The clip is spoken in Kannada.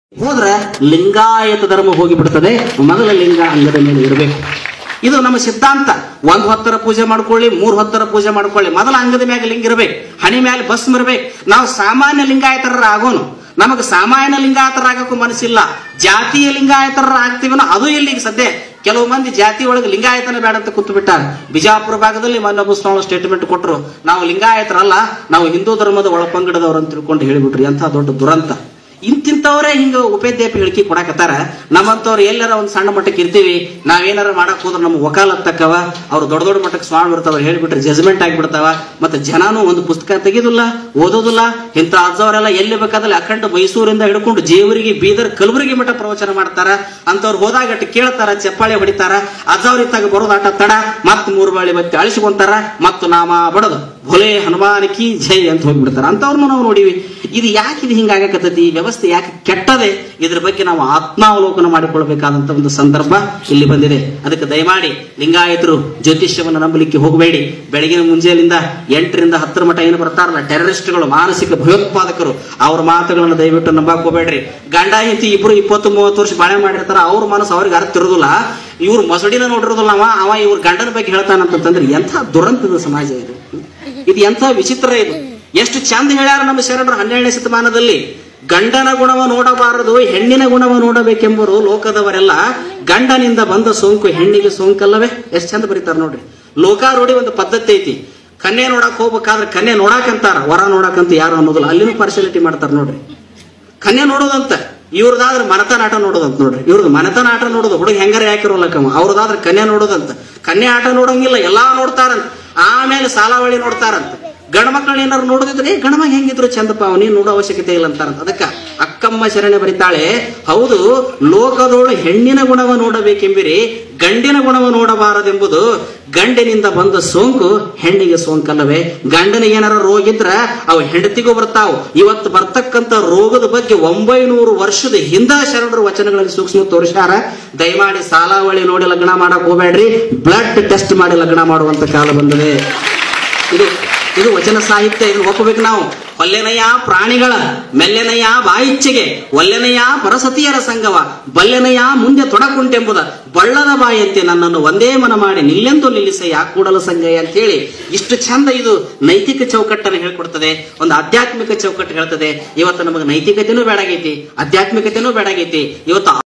ಹೋದ್ರೆ ಲಿಂಗಾಯತ ಧರ್ಮ ಹೋಗಿಬಿಡ್ತದೆ ಮೊದಲ ಲಿಂಗ ಅಂಗದ ಮೇಲೆ ಇರಬೇಕು ಇದು ನಮ್ಮ ಸಿದ್ಧಾಂತ ಒಂದ್ ಹೊತ್ತರ ಪೂಜೆ ಮಾಡ್ಕೊಳ್ಳಿ ಮೂರ್ ಹೊತ್ತರ ಪೂಜೆ ಮಾಡ್ಕೊಳ್ಳಿ ಮೊದಲ ಅಂಗದ ಮ್ಯಾಗ ಲಿಂಗ ಇರ್ಬೇಕು ಹಣಿ ಮ್ಯಾಲ ಭಸ್ಮ ಇರ್ಬೇಕು ನಾವು ಸಾಮಾನ್ಯ ಲಿಂಗಾಯತರ ಆಗೋನು ನಮಗೆ ಸಾಮಾನ್ಯ ಲಿಂಗಾಯತರ ಆಗಕ್ಕೂ ಮನಸ್ಸಿಲ್ಲ ಜಾತಿಯ ಲಿಂಗಾಯತರ ಆಗ್ತೀವನೋ ಅದು ಇಲ್ಲಿ ಈಗ ಸದ್ಯ ಕೆಲವು ಮಂದಿ ಜಾತಿ ಒಳಗೆ ಲಿಂಗಾಯತನ ಬೇಡ ಅಂತ ಕೂತು ಬಿಟ್ಟಾರ ಬಿಜಾಪುರ ಭಾಗದಲ್ಲಿ ಮೊನ್ನೊಬ್ಬ ಸ್ವಾಮಿ ಸ್ಟೇಟ್ಮೆಂಟ್ ಕೊಟ್ಟರು ನಾವು ಲಿಂಗಾಯತರಲ್ಲ ನಾವು ಹಿಂದೂ ಧರ್ಮದ ಒಳಪಂಗಡದವ್ರು ಅಂತ ತಿಳ್ಕೊಂಡು ಹೇಳಿಬಿಟ್ರಿ ಅಂತ ದೊಡ್ಡ ದುರಂತ ಇಂತಿಂತವ್ರೇ ಹಿಂಗ ಉಪೇದ್ಯಾಪಿ ಹೇಳಿಕೆ ಕೊಡಕತ್ತಾರ ನಮ್ಮಂತವ್ರು ಎಲ್ಲಾರ ಒಂದ್ ಸಣ್ಣ ಮಟ್ಟಕ್ಕೆ ಇರ್ತೀವಿ ನಾವೇನಾರ ಮಾಡಕ್ ಹೋದ್ರೆ ನಮ್ಮ ವಕಾಲತ್ ತಕ್ಕವ ಅವ್ರು ದೊಡ್ಡ ದೊಡ್ಡ ಮಟ್ಟಕ್ಕೆ ಸ್ವಾಮಿ ಇರ್ತಾವ ಹೇಳ್ಬಿಟ್ರೆ ಜಜ್ಮೆಂಟ್ ಆಗಿಬಿಡ್ತಾವ ಮತ್ತೆ ಜನನು ಒಂದು ಪುಸ್ತಕ ತೆಗೆದಿಲ್ಲ ಓದೋದಿಲ್ಲ ಇಂಥ ಅಜ್ಜವರೆಲ್ಲ ಎಲ್ಲಿ ಬೇಕಾದಲ್ಲಿ ಅಖಂಡ ಮೈಸೂರಿಂದ ಹಿಡ್ಕೊಂಡು ಜೇವರಿಗೆ ಬೀದರ್ ಕಲಬುರಗಿ ಮಠ ಪ್ರವಚನ ಮಾಡ್ತಾರ ಅಂತವ್ರು ಹೋದಾಗ ಅಟ್ ಕೇಳ್ತಾರ ಚಪ್ಪಾಳೆ ಹೊಡಿತಾರ ಅಜ್ಜವ್ರ ಇತ್ತಾಗ ಬರೋದಾಟ ತಡ ಮತ್ ಮೂರು ಬಾಳಿ ಬತ್ತಿ ಅಳಿಸ್ಕೊಂತಾರ ಮತ್ತು ನಾಮ ಬಡದು ಭೊಲೆ ಹನುಮಾನ್ ಕಿ ಜೈ ಅಂತ ಹೋಗ್ಬಿಡ್ತಾರ ಅಂತವ್ರನ್ನು ನಾವು ನೋಡಿವಿ ಇದು ಯಾಕೆ ಇದು ಹಿಂಗಾಗಕತ್ತೈತಿ ಈ ವ್ಯವಸ್ಥೆ ಯಾಕೆ ಕೆಟ್ಟದೆ ಇದ್ರ ಬಗ್ಗೆ ನಾವು ಆತ್ಮಾವಲೋಕನ ಮಾಡಿಕೊಳ್ಬೇಕಾದಂತ ಒಂದು ಸಂದರ್ಭ ಇಲ್ಲಿ ಬಂದಿದೆ ಅದಕ್ಕೆ ದಯಮಾಡಿ ಲಿಂಗಾಯತರು ಜ್ಯೋತಿಷ್ಯವನ್ನು ನಂಬಲಿಕ್ಕೆ ಹೋಗಬೇಡಿ ಬೆಳಗಿನ ಮುಂಜಾನೆಯಿಂದ ಎಂಟರಿಂದ ಹತ್ತರ ಮಠ ಏನು ಬರ್ತಾರಲ್ಲ ಟೆರರಿಸ್ಟ್ಗಳು ಮಾನಸಿಕ ಭಯೋತ್ಪಾದಕರು ಅವ್ರ ಮಾತುಗಳನ್ನು ದಯವಿಟ್ಟು ನಂಬಕ್ ಹೋಗ್ಬೇಡ್ರಿ ಗಂಡ ಹೆಂಡತಿ ಇಬ್ರು ಇಪ್ಪತ್ತು ಮೂವತ್ತು ವರ್ಷ ಬಾಳೆ ಮಾಡಿರ್ತಾರ ಅವ್ರ ಮನಸ್ಸು ಅವ್ರಿಗೆ ಅರ್ಥ ಇರೋದಿಲ್ಲ ಇವ್ರು ಮಸಡಿನ ನೋಡಿರೋದಿಲ್ಲ ಅವ ಅವ ಇವ್ರ ಗಂಡನ ಬಗ್ಗೆ ಹೇಳ್ತಾನಂತಂದ್ರೆ ಎಂಥ ದುರಂತದ ಸಮಾಜ ಇದು ಇದು ಎಂಥ ವಿಚಿತ್ರ ಇದು ಎಷ್ಟು ಚಂದ ಹೇಳ್ಯಾರ ನಮ್ಮ ಶರಣರು ಹನ್ನೆರಡನೇ ಶತಮಾನದಲ್ಲಿ ಗಂಡನ ಗುಣವ ನೋಡಬಾರದು ಹೆಣ್ಣಿನ ಗುಣವ ನೋಡಬೇಕೆಂಬರು ಲೋಕದವರೆಲ್ಲ ಗಂಡನಿಂದ ಬಂದ ಸೋಂಕು ಹೆಣ್ಣಿಗೆ ಸೋಂಕಲ್ಲವೇ ಎಷ್ಟು ಚಂದ ಬರೀತಾರ ನೋಡ್ರಿ ಲೋಕಾರೂಢಿ ಒಂದು ಪದ್ಧತಿ ಐತಿ ಕನ್ಯೆ ನೋಡಕ್ ಹೋಗ್ಬೇಕಾದ್ರೆ ಕನ್ಯೆ ನೋಡಾಕಂತಾರ ವರ ನೋಡಕಂತ ಯಾರು ಅನ್ನೋದಿಲ್ಲ ಅಲ್ಲಿನೂ ಪಾರ್ಶಾಲಿಟಿ ಮಾಡ್ತಾರ ನೋಡ್ರಿ ಕನ್ಯೆ ನೋಡೋದಂತ ಇವ್ರದಾದ್ರೆ ಮನತನ ಆಟ ನೋಡೋದಂತ ನೋಡ್ರಿ ಇವ್ರದ್ದು ಮನತನ ಆಟ ನೋಡೋದು ಹುಡುಗ ಹೆಂಗಾರ ಯಾಕಿರೋಲ್ಲಕ್ಕಮ್ಮ ಅವ್ರದಾದ್ರೆ ಕನ್ಯೆ ನೋಡೋದಂತ ಕನ್ಯೆ ಆಟ ನೋಡಂಗಿಲ್ಲ ಎಲ್ಲಾ ನೋಡ್ತಾರಂತ ಆಮೇಲೆ ಸಾಲಾವಳಿ ನೋಡ್ತಾರಂತ ಗಂಡ ಮಕ್ಕಳನ್ನ ಏನಾರು ನೋಡೋದಿದ್ರೆ ಗಣಮ ಹೆಂಗಿದ್ರು ಚಂದಪ್ಪ ನೀನ್ ನೋಡೋ ಅವಶ್ಯಕತೆ ಇಲ್ಲ ಅಂತಾರಂತ ಅದಕ್ಕ ಅಕ್ಕಮ್ಮ ಶರಣೆ ಬರಿತಾಳೆ ಹೌದು ಲೋಕದೋಳು ಹೆಣ್ಣಿನ ಗುಣವ ನೋಡಬೇಕೆಂಬಿರಿ ಗಂಡಿನ ಗುಣವ ನೋಡಬಾರದೆಂಬುದು ಗಂಡಿನಿಂದ ಬಂದ ಸೋಂಕು ಹೆಣ್ಣಿಗೆ ಸೋಂಕಲ್ಲವೇ ಗಂಡನಿಗೆ ಏನಾರ ರೋಗ ಇದ್ರ ಅವು ಹೆಂಡತಿಗೂ ಬರ್ತಾವ್ ಇವತ್ತು ಬರ್ತಕ್ಕಂತ ರೋಗದ ಬಗ್ಗೆ ಒಂಬೈನೂರು ವರ್ಷದ ಹಿಂದ ಶರಣರು ವಚನಗಳಲ್ಲಿ ಸೂಕ್ಷ್ಮ ತೋರಿಸ್ಯಾರ ದಯಮಾಡಿ ಸಾಲಾವಳಿ ನೋಡಿ ಲಗ್ನ ಮಾಡಕ್ ಹೋಗ್ಬೇಡ್ರಿ ಬ್ಲಡ್ ಟೆಸ್ಟ್ ಮಾಡಿ ಲಗ್ನ ಮಾಡುವಂತ ಕಾಲ ಬಂದಿದೆ ಇದು ಇದು ವಚನ ಸಾಹಿತ್ಯ ಇದು ಒಪ್ಪಬೇಕು ನಾವು ಕೊಲ್ಲೆನಯ್ಯ ಪ್ರಾಣಿಗಳ ಮೆಲ್ಲೆನಯ್ಯ ಬಾಯಿಚ್ಛೆಗೆ ಒಲ್ಲೆನಯ್ಯ ಪರಸತಿಯರ ಸಂಗವ ಬಲ್ಲೆನಯ್ಯ ಮುಂದೆ ತೊಡಕುಂಟೆಂಬುದ ಬಳ್ಳದ ಬಾಯಂತೆ ನನ್ನನ್ನು ಒಂದೇ ಮನ ಮಾಡಿ ನಿಲ್ಲೆಂದು ನಿಲ್ಲಿಸಯ್ಯ ಕೂಡಲ ಸಂಗಯ್ಯ ಅಂತ ಹೇಳಿ ಇಷ್ಟು ಚಂದ ಇದು ನೈತಿಕ ಚೌಕಟ್ಟನ್ನು ಹೇಳ್ಕೊಡ್ತದೆ ಒಂದು ಆಧ್ಯಾತ್ಮಿಕ ಚೌಕಟ್ಟು ಹೇಳ್ತದೆ ಇವತ್ತು ನಮಗೆ ನೈತಿಕತೆನೂ ಬೇಡಾಗೈತಿ ಆಧ್ಯಾತ್ಮಿಕತೆನೂ ಬೇಡಾಗೈತಿ ಇವತ್ತು